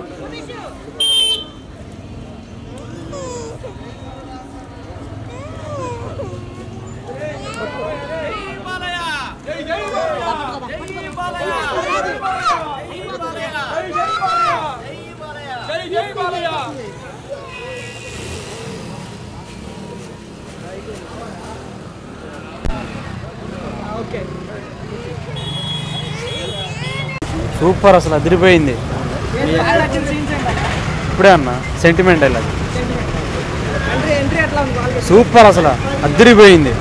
Super అసలు అదిరిపోయింది ఇప్పుడే అన్న సెంటిమెంటల్ అది సూపర్ అసలు అదిరిపోయింది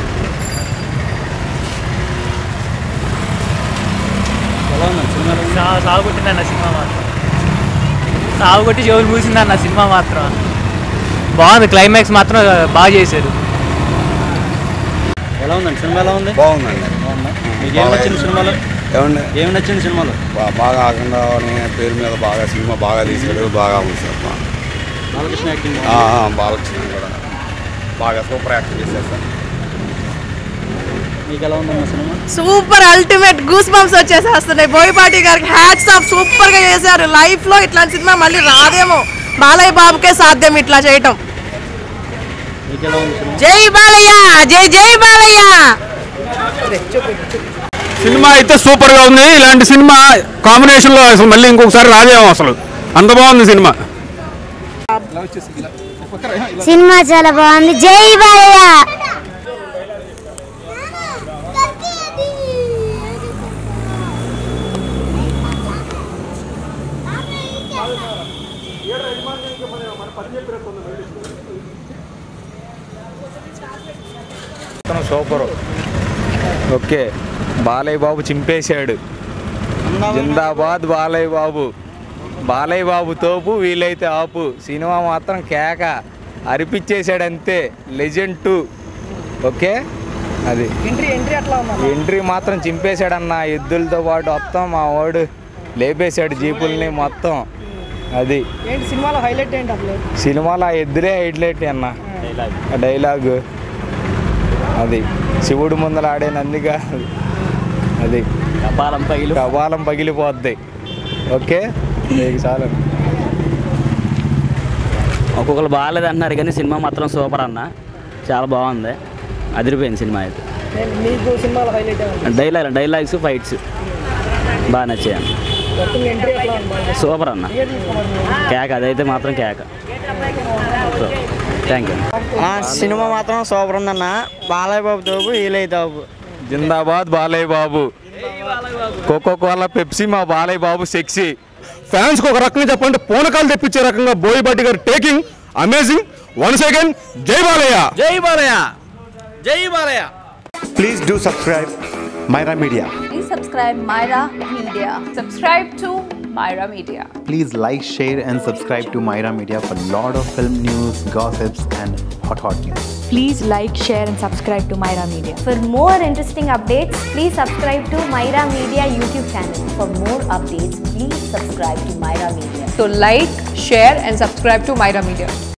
సాగు కొట్టిందన్న సినిమా మాత్రం సాగు కొట్టి చెవులు మూసిందన్న సినిమా మాత్రం బాగుంది క్లైమాక్స్ మాత్రం బాగా చేశారు ఎలా ఉందండి సినిమా ఎలా ఉంది బాగుందండి మీకు ఏం నచ్చింది సినిమాలో ఏమండి ఏం నచ్చింది సినిమాలో బా- బాగా ఆకుండా అనే పేరు మీద బాగా సినిమా బాగా తీసాడు బాగా ఉంది సార్ బా- బాలకృష్ణ యాక్టింగ్ ఆ, ఆ, బాలకృష్ణ కూడా బాగా సూపర్ యాక్ట్ చేశారు సార్ మీకు ఎలా ఉందన్న cinema super ultimate goose bumps వచ్చేసేస్తున్నాయి బోయపాటి గారికి హ్యాట్స్ ఆఫ్ సూపర్ గా చేశారు లైఫ్ లో ఇట్లాంటి సినిమా మళ్ళీ రాదేమో బాలయ్య బాబుకే సాధ్యం ఇట్లా చేయటం మీకు ఎలా ఉంది సినిమా జై బాలయ్య జై జై బాలయ్య సినిమా అయితే సూపర్ గా ఉంది ఇలాంటి సినిమా కాంబినేషన్ లో అసలు మళ్ళీ ఇంకొకసారి రాదేమో అసలు అంత బాగుంది సినిమా సినిమా చాలా బాగుంది జై బాలయ్య సూపర్ ఓకే బాలయ్య బాబు చింపేశాడు జిందాబాద్ బాలయ్య బాబు బాలయ్య బాబు తోపు వీలైతే ఆపు సినిమా మాత్రం కేక అరిపించేశాడు అంతే లెజెండ్ టూ ఓకే అది ఎంట్రీ ఎంట్రీ అట్లా ఉన్నా ఎంట్రీ మాత్రం చింపేశాడన్న ఎద్దులతో పాటు మొత్తం మా వాడు లేపేశాడు జీపుల్ని మొత్తం అది ఏంటి సినిమాలో హైలైట్ ఏంటి అసలు సినిమాలో ఆ ఎద్దులే హైలైట్ అన్న ఆ డైలాగ్ అది శివుడు ముందర ఆడే నందిగా అది కపాలం పగిలి కపాలం పగిలిపోద్ది ఓకే నీకు చాలు ఒక్కొక్కరు బాగాలేదు అంటున్నారు కానీ సినిమా మాత్రం సూపర్ అన్న చాలా బాగుంది అదిరిపోయింది సినిమా అయితే మీకు సినిమాలో హైలైట్ డైలాగ్ డైలాగ్స్ ఫైట్స్ బాగా నచ్చాయి ఎంట్రీ ఎట్లా ఉంది సూపర్ అన్న కేక అదైతే మాత్రం కేక థ్యాంక్ యూ సినిమా మాత్రం సూపర్ ఉందన్న బాలయ్య బాబు తోపు వీలయ్య తోపు జిందాబాద్ Balayya Babu Coca Cola Pepsi మా బాలయ్య బాబు సెక్సీ ఫ్యాన్స్ కు ఒక రకంగా చెప్పండి పూనకాలు తెప్పించే రకంగా బోయపాటి గారు టేకింగ్ అమేజింగ్ వన్ సెకండ్ జై బాలయ్య జై బాలయ్య జై Balayya Please do subscribe Myra Media. Please subscribe Myra Media. Subscribe to Myra Media. Please like, share, and subscribe to Myra Media for lot of film news, gossips, and hot hot news. Please like, share, and subscribe to Myra Media. For more interesting updates, please subscribe to Myra Media YouTube channel. For more updates, please subscribe to Myra Media. So like, share, and subscribe to Myra Media.